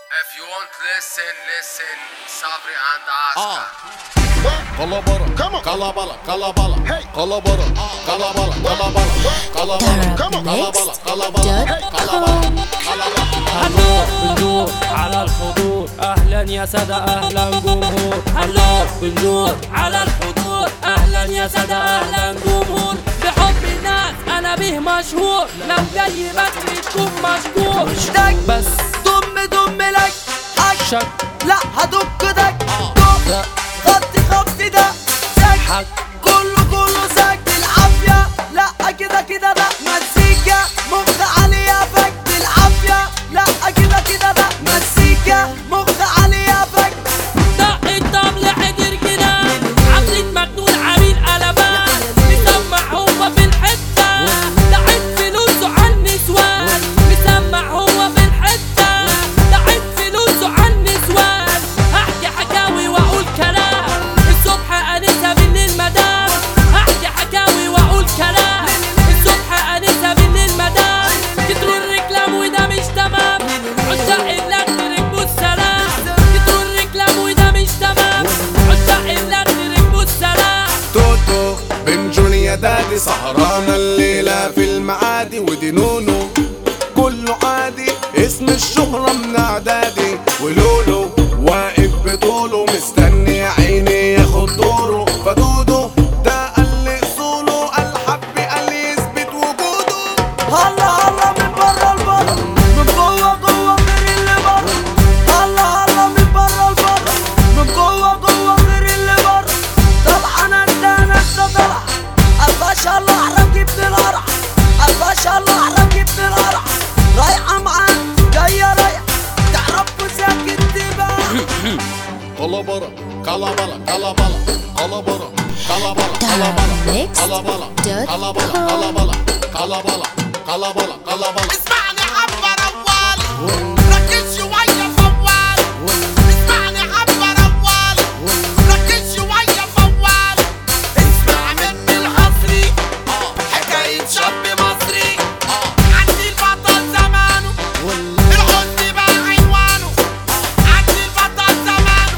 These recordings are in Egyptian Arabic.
If you want listen, listen, Sabri and Aska. Kalabara, Come on. kalabala, kalabala, Hey. kalabara, kalabala, kalabala, kalabala, kalabala, kalabala, kalabala, kalabala. هلا بندور على الحضور اهلا يا سادة اهلا جمهور هلا بندور على الحضور اهلا يا سادة اهلا جمهور بحب الناس انا به مشهور لو جاي بدري تكون مشكور مشتاق بس دم دم لك حق شك لا هدك دك دق خطي خطي ده سك حق كله كله سك بالعافية لا كده كده ده مزيكا مغدى عليها فك بالعافية لا كده كده ده مزيكا مغدى عليها فك دق الطبل حجر جنان عفريت مجنون عميل قلبان مسمع هو في الحتة دعيت فلوسه على النسوان مسمع هو في الحتة دعيت فلوسه على النسوان هحكي حكاوي واقول كلام الصبح انسة بالليل مدام هحكي حكاوي واقول كلام الصبح انسة بالليل مدام كتروا الركلام وده مش تمام عشاق اللي ركبوا السلام كتروا الركلام وده مش تمام عشاق اللي ركبوا السلام توتو بن جونيا دادي سهرانة الليلة في المعادي ودي نونو كله عادي اسم الشهرة من اعدادي ولولو واقف بطوله مستني يا عيني ياخد دوره فدودو ده قال لي اصوله قال حبي قال لي يثبت وجوده هلا هلا من برا البر من جوه جوه غير اللي بره هلا هلا من برا البر من جوه جوه غير اللي بره طلع انا انت انا انت طلع الباشا الله احرم جبت القرع الباشا الله احرم جبت القرع رايحه معاه جايه رايحه تعرفوا ساكت تبقى kalabara, kalabala, kalabala, kalabara, kalabala, kalabala, Mix kalabala, dot kalabala, com. kalabala, kalabala, kalabala, kalabala. اسمعني عبر اول ركز شوية فوال اسمعني عبر اول ركز شوية فوال اسمع مني الحصري حكاية شاب مصري عندي البطل زمانه الحزن بقى عنوانه عندي البطل زمانه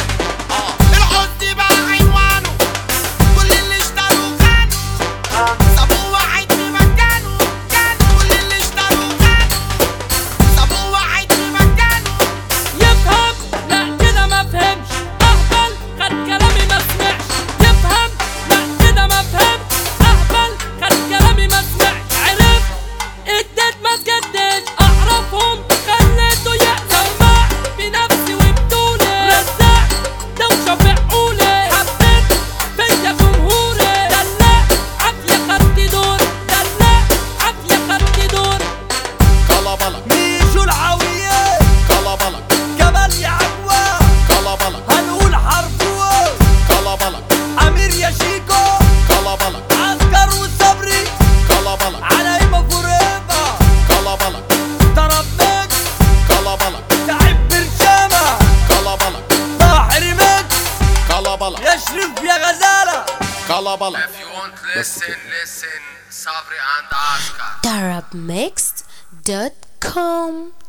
الحزن بقى عنوانه كل اللي اشتروا خانوا سابوه واحد في مكانه كانوا كل اللي اشتروا خانوا سابوه واحد في مكانه يفهم لا كده ما فهمش اهبل خد كلامي ما سمعش يفهم لا كده ما فهمش اهبل خد كلامي ما سمعش عرف اديت ما تجدش اعرفهم خليته يأسمع بنفسي وبدوني رزعت دوشة في عقولي حبيت فيا جمهوري دلع عافية خدت دور دلع عافية خدت دور Kalabalak, ميشو العوية kalabalak, جبل يا عجوة kalabalak, هنقول حرفوه kalabalak, امير يا شيكو kalabalak, عسكر والصبري kalabalak, على ايما فوريفا kalabalak, تربيت kalabalak, تعب برشامة kalabalak, طاحر ميت kalabalak, يشرف يا غزالة kalabalak. If you want listen, listen, Sabri and Aska. Darabmixed.com